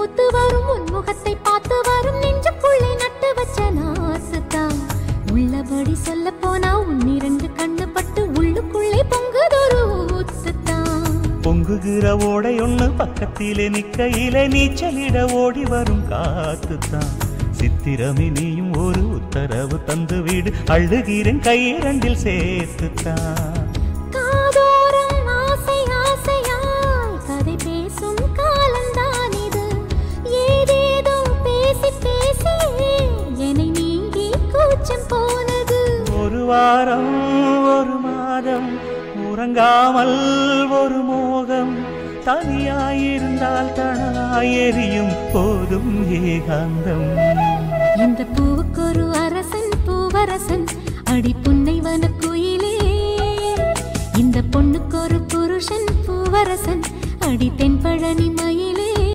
பூத்து வரும் உன் முகத்தை பார்த்து வரும் நெஞ்சுக்குள்ளே நட்டு வச்ச நாசுதான் உள்ளபடி சொல்ல போனா உன் இரண்டு கண்ணு பட்டு உள்ளுக்குள்ளே பொங்குதொரு ஊத்துத்தான் பொங்குகிற ஓடை ஒண்ணு பக்கத்திலே நிக்கையிலே நீச்சலிட ஓடி வரும் காத்துத்தான் சித்திரமே நீயும் ஒரு உத்தரவு தந்து வீடு அழுகிறேன் கையிரண்டில் சேர்த்துத்தான் காதோரம் ஆசை ஆசையாய் கதை பேசும் காலம்தான் இது ஏதேதோ பேசி பேசி என்னை நீங்கி கூச்சம் போனது ஒரு வாரம் ஒரு மாதம் உறங்காமல் ஒரு மோகம் தனியாயிருந்தால் தனாய் எரியும் போதும் ஏகாந்தம் இந்த பூவுக்கொரு அரசன் பூவரசன் அடி புன்னைவன குயிலே இந்த பொண்ணுக்கொரு புருஷன் பூவரசன் அடி தென்பழனி மயிலே